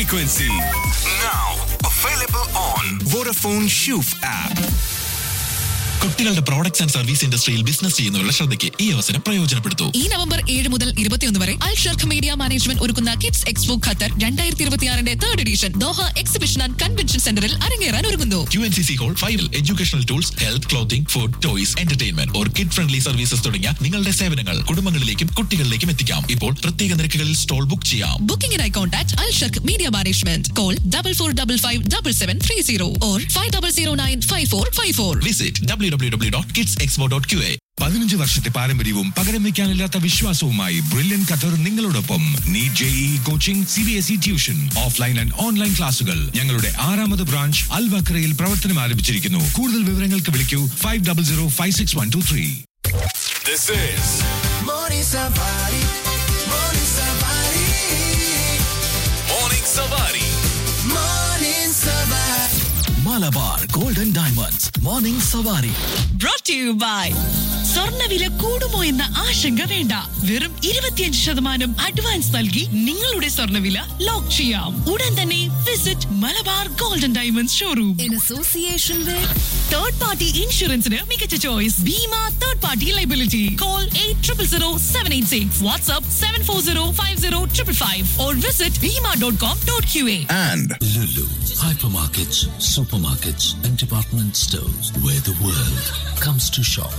frequency. Now available on Vodafone Shoof app. കുട്ടികളുടെ products and service ഇൻഡസ്ട്രിയിൽ business ചെയ്യുന്നവരുടെ ശ്രദ്ധയ്ക്ക് ഈ അവസരം പ്രയോജനപ്പെടുത്തൂ ഈ നവംബർ ഏഴ് മുതൽ ഇരുപത്തിയൊന്ന് വരെ അൽ ഷർഖ് മീഡിയ മാനേജ്മെന്റ് ഒരുക്കുന്ന കിഡ്സ് എക്സ്പോ ഖത്തർ രണ്ടായിരത്തി ഇരുപത്തിയാറിന്റെ third edition Doha exhibition and convention സെന്ററിൽ അരങ്ങേറാൻ ഒരുങ്ങുന്നു Q N C C hall ഫൈവിൽ educational tools health clothing food toys entertainment or kid friendly services തുടങ്ങിയ നിങ്ങളുടെ സേവനങ്ങൾ കുടുംബങ്ങളിലേക്കും കുട്ടികളിലേക്കും എത്തിക്കാം ഇപ്പോൾ പ്രത്യേക നിരക്കുകളിൽ സ്റ്റോൾ ബുക്ക് ചെയ്യാം ബുക്കിംഗിനായി contact Al Sharq media management call double four double five double seven three zero or five double zero nine five four five four visit W W W dot kids expo dot Q A പതിനഞ്ച് വർഷത്തെ പാരമ്പര്യവും പകരം വയ്ക്കാനില്ലാത്ത വിശ്വാസവുമായി Brilliant Qatar നിങ്ങളോടൊപ്പം NEET JEE coaching C B S E tuition offline and online ക്ലാസുകൾ ഞങ്ങളുടെ ആറാമത് ബ്രാഞ്ച് അൽവക്രയിൽ പ്രവർത്തനം ആരംഭിച്ചിരിക്കുന്നു കൂടുതൽ വിവരങ്ങൾക്ക് വിളിക്കൂ five double zero five six one two three This is Morning Safari, Morning Safari, Morning Savari. Morning Safari. Malabar golden diamonds morning Savari brought to you by സ്വർണ്ണവില കൂടുമോ എന്ന ആശങ്ക വേണ്ട വെറും ഇരുപത്തിയഞ്ച് ശതമാനം അഡ്വാൻസ് നൽകി നിങ്ങളുടെ സ്വർണ്ണവില ലോക്ക് ചെയ്യാം ഉടൻ തന്നെ visit Malabar golden diamonds showroom In association with third party ഇൻഷുറൻസിന് മികച്ച choice Bhima third party liability call eight triple zero seven eight six WhatsApp seven four zero five zero triple five or visit Bhima dot com dot Q A And Lulu, hypermarkets, supermarkets, and department stores where the world comes to shop.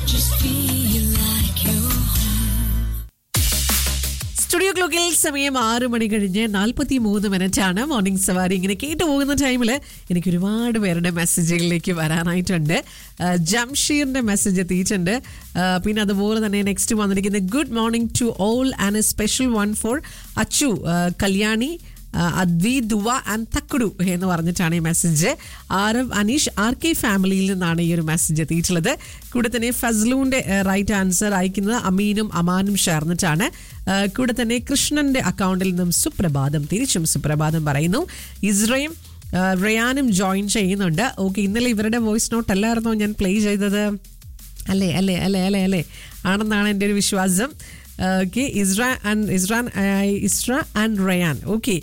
Studio ക്ലോക്കിൽ സമയം ആറ് മണി കഴിഞ്ഞ് നാൽപ്പത്തി മൂന്ന് minute ആണ് morning സവാരി ഇങ്ങനെ കേട്ടു പോകുന്ന ടൈമിൽ എനിക്ക് ഒരുപാട് പേരുടെ മെസ്സേജുകളിലേക്ക് വരാനായിട്ടുണ്ട് ആ, ജംഷീറിന്റെ മെസ്സേജ് എത്തിയിട്ടുണ്ട് ആ, പിന്നെ അതുപോലെ തന്നെ നെക്സ്റ്റ് വന്നിരിക്കുന്നത് good morning to all and a special one for Achu ആ, കല്യാണി അദ്വി ദുവ ആൻഡ് തക്കുടു എന്ന് പറഞ്ഞിട്ടാണ് ഈ message Aarav Aneesh R K ഫാമിലിയിൽ നിന്നാണ് ഈ ഒരു മെസ്സേജ് എത്തിയിട്ടുള്ളത് കൂടെ തന്നെ ഫസ്ലൂന്റെ റൈറ്റ് ആൻസർ അയക്കുന്നത് അമീനും അമാനും ചേർന്നിട്ടാണ് ആ, കൂടെ തന്നെ കൃഷ്ണന്റെ അക്കൗണ്ടിൽ നിന്നും സുപ്രഭാതം തിരിച്ചും സുപ്രഭാതം പറയുന്നു ഇസ്രയും ആ, റയാനും ജോയിൻ ചെയ്യുന്നുണ്ട് ഓക്കെ ഇന്നലെ ഇവരുടെ വോയിസ് നോട്ട് അല്ലായിരുന്നോ ഞാൻ പ്ലേ ചെയ്തത് അല്ലേ അല്ലേ അല്ലേ അല്ലേ അല്ലേ ആണെന്നാണ് എൻ്റെ ഒരു വിശ്വാസം okay Isra and Israan Isra and Rayan okay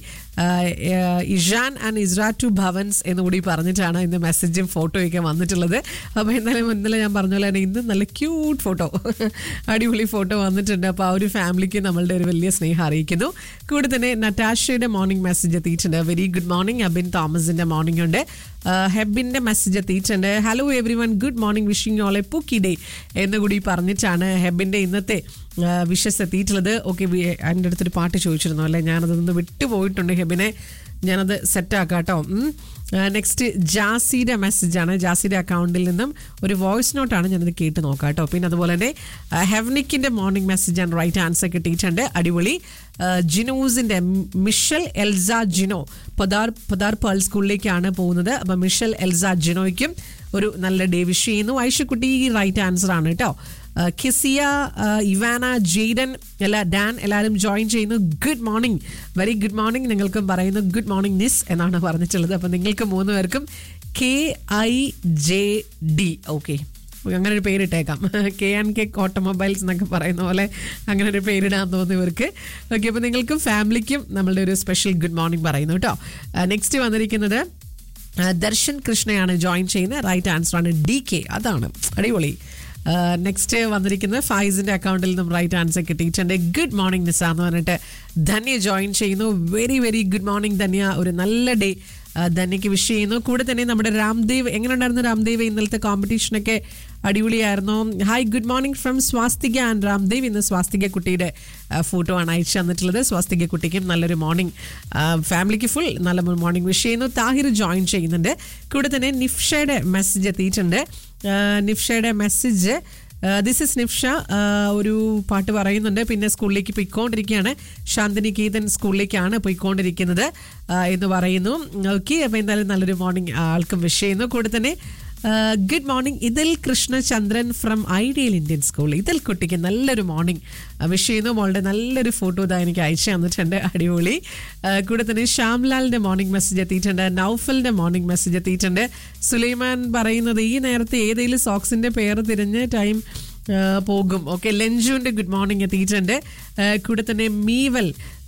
Ishaan and Isra to Bhavans എന്നുകൂടി പറഞ്ഞിട്ടാണ് ഇന്ന് മെസ്സേജും ഫോട്ടോയൊക്കെ വന്നിട്ടുള്ളത് അപ്പോൾ എന്തായാലും ഇന്നലെ ഞാൻ പറഞ്ഞ പോലെ തന്നെ ഇന്ന് നല്ല ക്യൂട്ട് ഫോട്ടോ അടിപൊളി ഫോട്ടോ വന്നിട്ടുണ്ട് അപ്പോൾ ആ ഒരു ഫാമിലിക്ക് നമ്മളുടെ ഒരു വലിയ സ്നേഹം അറിയിക്കുന്നു കൂടെ തന്നെ നറ്റാഷയുടെ മോർണിംഗ് മെസ്സേജ് എത്തിയിട്ടുണ്ട് വെരി ഗുഡ് മോർണിംഗ് അബിൻ തോമസിന്റെ മോർണിംഗ് ഉണ്ട് ഹെബിന്റെ മെസ്സേജ് എത്തിയിട്ടുണ്ട് hello everyone good morning wishing all a pookie day എന്ന് കൂടി പറഞ്ഞിട്ടാണ് ഹെബിന്റെ ഇന്നത്തെ വിഷസ് എത്തിയിട്ടുള്ളത് ഓക്കെ എൻ്റെ അടുത്തൊരു പാട്ട് ചോദിച്ചിരുന്നു അല്ലേ ഞാനതൊന്ന് വിട്ടുപോയിട്ടുണ്ട് ഹെബിനെ ഞാനത് സെറ്റാക്കാം കേട്ടോ നെക്സ്റ്റ് ജാസിയുടെ മെസ്സേജാണ് ജാസിയുടെ അക്കൗണ്ടിൽ നിന്നും ഒരു വോയിസ് നോട്ടാണ് ഞാനത് കേട്ട് നോക്കാം കേട്ടോ പിന്നെ അതുപോലെ തന്നെ ആ, ഹെവനിക്കിന്റെ morning message and right answer കിട്ടിയിട്ടുണ്ട് അടിപൊളി ആ, ജിനോസിന്റെ മിഷൽ എൽസ ജിനോ പദാർ പദാർ പേൾ സ്കൂളിലേക്കാണ് പോകുന്നത് അപ്പൊ മിഷൽ എൽസ ജിനോയ്ക്കും ഒരു നല്ല ഡേ വിഷ് ചെയ്യുന്നു ഐഷക്കുട്ടി റൈറ്റ് ആൻസർ ആണ് കേട്ടോ ആ, കിസിയ ആ, ഇവാന ജെയ്ഡൻ എല്ലാ ഡാൻ എല്ലാവരും ജോയിൻ ചെയ്യുന്നു good morning very good morning നിങ്ങൾക്കും പറയുന്നു ഗുഡ് മോർണിംഗ് നിസ് എന്നാണ് പറഞ്ഞിട്ടുള്ളത് അപ്പം നിങ്ങൾക്ക് മൂന്ന് പേർക്കും K I J D okay അങ്ങനെ ഒരു പേരിട്ടേക്കാം കെ ആൻഡ് കെ ഓട്ടോമൊബൈൽസ് എന്നൊക്കെ പറയുന്ന പോലെ അങ്ങനെ ഒരു പേരിടാൻ തോന്നുന്നു ഇവർക്ക് ഓക്കെ അപ്പോൾ നിങ്ങൾക്കും ഫാമിലിക്കും നമ്മളുടെ ഒരു സ്പെഷ്യൽ ഗുഡ് മോർണിംഗ് പറയുന്നു കേട്ടോ നെക്സ്റ്റ് വന്നിരിക്കുന്നത് ആ, ദർശൻ കൃഷ്ണയാണ് ജോയിൻ ചെയ്യുന്നത് റൈറ്റ് ആൻസർ ആണ് ഡി കെ അതാണ് അടിപൊളി നെക്സ്റ്റ് വന്നിരിക്കുന്നത് ഫൈസിന്റെ അക്കൗണ്ടിൽ നിന്നും റൈറ്റ് ആൻസർ കിട്ടിയിട്ടുണ്ട് ഗുഡ് മോർണിംഗ് നിസ എന്ന് പറഞ്ഞിട്ട് ധന്യ ജോയിൻ ചെയ്യുന്നു very very good morning Dhanya ഒരു നല്ല ഡേ ധന്യക്ക് വിഷ് ചെയ്യുന്നു കൂടെ തന്നെ നമ്മുടെ രാംദേവ് എങ്ങനെ ഉണ്ടായിരുന്നു രാംദേവ് ഇന്നലത്തെ കോമ്പറ്റീഷനൊക്കെ അടിപൊളിയായിരുന്നു hi good morning from Swastika and Ramdev ഇന്ന് സ്വാസ്തിക കുട്ടിയുടെ ഫോട്ടോ ആണ് അയച്ചു തന്നിട്ടുള്ളത് സ്വാസ്തിക കുട്ടിക്കും നല്ലൊരു മോർണിംഗ് ഫാമിലിക്ക് ഫുൾ നല്ല മോർണിംഗ് വിഷ് ചെയ്യുന്നു താഹിർ ജോയിൻ ചെയ്യുന്നുണ്ട് കൂടെ തന്നെ നിഫ്ഷയുടെ മെസ്സേജ് എത്തിയിട്ടുണ്ട് ആ, നിഫ്ഷയുടെ മെസ്സേജ് ദിസ് ഇസ് നിഫ്ഷ ആ, ഒരു പാട്ട് പറയുന്നുണ്ട് പിന്നെ സ്കൂളിലേക്ക് പോയിക്കൊണ്ടിരിക്കുകയാണ് ശാന്തിനികേതൻ സ്കൂളിലേക്കാണ് പോയിക്കൊണ്ടിരിക്കുന്നത് ആ, എന്ന് പറയുന്നു ഓക്കെ അപ്പോൾ എന്തായാലും നല്ലൊരു മോർണിംഗ് ആൾക്കും വിഷ് ചെയ്യുന്നു കൂടെ തന്നെ ഗുഡ് മോർണിംഗ് ഇതിൽ Krishnachandran from ideal Indian school ഇതിൽ കുട്ടിക്ക് നല്ലൊരു മോർണിംഗ് വിഷ് ചെയ്യുന്നു മോളുടെ നല്ലൊരു ഫോട്ടോ ഇതാ എനിക്ക് അയച്ചു തന്നിട്ടുണ്ട് അടിപൊളി ആ, കൂടെ തന്നെ ശ്യാംലാലിന്റെ മോർണിംഗ് മെസ്സേജ് എത്തിയിട്ടുണ്ട് നൗഫലിന്റെ മോർണിംഗ് മെസ്സേജ് എത്തിയിട്ടുണ്ട് സുലൈമാൻ പറയുന്നത് ഈ നേരത്തെ ഏതെങ്കിലും സോക്സിന്റെ പേര് തിരിഞ്ഞ് ടൈം ആ, പോകും ഓക്കെ ലഞ്ചുവിന്റെ ഗുഡ് മോർണിംഗ് എത്തിയിട്ടുണ്ട് ആ, കൂടെ തന്നെ മീവൽ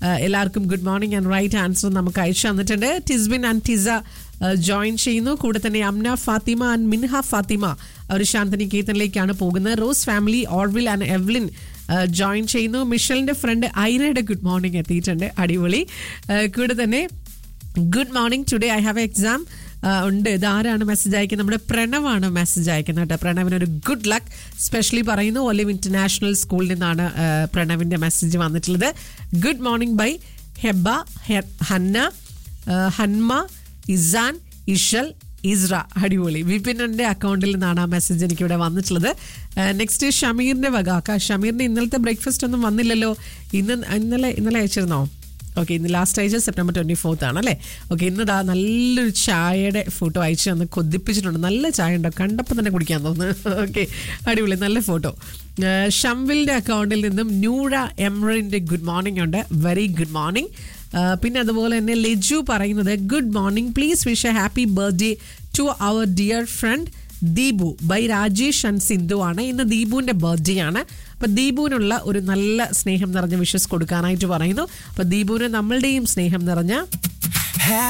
എല്ലാവർക്കും good morning and right answer നമുക്ക് അയച്ചു തന്നിട്ടുണ്ട് ടിസ്ബിൻ ആൻഡ് ടിസ ജോയിൻ ചെയ്യുന്നു കൂടെ തന്നെ അംന ഫാത്തിമ ആൻഡ് മിൻഹ ഫാത്തിമ അവർ ശാന്തനികേതനിലേക്കാണ് പോകുന്നത് Rose family Orville and Evlin join ചെയ്യുന്നു മിഷലിന്റെ ഫ്രണ്ട് ഐനയുടെ ഗുഡ് മോർണിംഗ് എത്തിയിട്ടുണ്ട് അടിപൊളി ആ, കൂടെ തന്നെ good morning today I have exam ഉണ്ട് ഇതാരാണ് മെസ്സേജ് അയക്കുന്നത് നമ്മുടെ പ്രണവാണ് മെസ്സേജ് അയക്കുന്നത് കേട്ടോ പ്രണവിന് ഒരു ഗുഡ് ലക്ക് സ്പെഷ്യലി പറയുന്നു ഒലിവ് ഇന്റർനാഷണൽ സ്കൂളിൽ നിന്നാണ് ആ, പ്രണവിന്റെ മെസ്സേജ് വന്നിട്ടുള്ളത് ഗുഡ് മോർണിംഗ് ബൈ ഹെബ ഹെ- ഹന്ന ആ, ഹന്മ ഇസാൻ ഇഷൽ ഇസ്ര അടിപൊളി വിപിനന്റെ അക്കൗണ്ടിൽ നിന്നാണ് ആ മെസ്സേജ് എനിക്ക് ഇവിടെ വന്നിട്ടുള്ളത് നെക്സ്റ്റ് ഷമീറിന്റെ വക അക്ക ഷമീറിന്റെ ഇന്നലത്തെ ബ്രേക്ക്ഫാസ്റ്റ് ഒന്നും വന്നില്ലല്ലോ ഇന്ന് ഇന്നലെ ഇന്നലെ അയച്ചിരുന്നോ ഓക്കെ ഇന്ന് ലാസ്റ്റ് ആഴ്ച സെപ്റ്റംബർ ട്വന്റി ഫോർത്ത് ആണ് അല്ലേ ഓക്കെ ഇന്ന് ദാ നല്ലൊരു ചായയുടെ ഫോട്ടോ അയച്ചു തന്ന് കൊതിപ്പിച്ചിട്ടുണ്ട് നല്ല ചായ ഉണ്ടോ കണ്ടപ്പോൾ തന്നെ കുടിക്കാൻ തോന്നുന്നു ഓക്കെ അടിപൊളി നല്ല ഫോട്ടോ ഷംവിലിന്റെ അക്കൗണ്ടിൽ നിന്നും ന്യൂറ എംറിന്റെ ഗുഡ് മോർണിംഗ് ഉണ്ട് വെരി ഗുഡ് മോർണിംഗ് പിന്നെ അതുപോലെ തന്നെ ലെജു പറയുന്നത് good morning please wish a happy birthday to our dear friend Deepu by Rajesh and Sindhu ആണ് ഇന്ന് ദീപുവിന്റെ ബർത്ത്ഡേ ആണ് അപ്പൊ ദീപുവിനുള്ള ഒരു നല്ല സ്നേഹം നിറഞ്ഞ വിഷസ് കൊടുക്കാനായിട്ട് പറയുന്നു അപ്പൊ ദീപുവിന് നമ്മളുടെയും സ്നേഹം നിറഞ്ഞ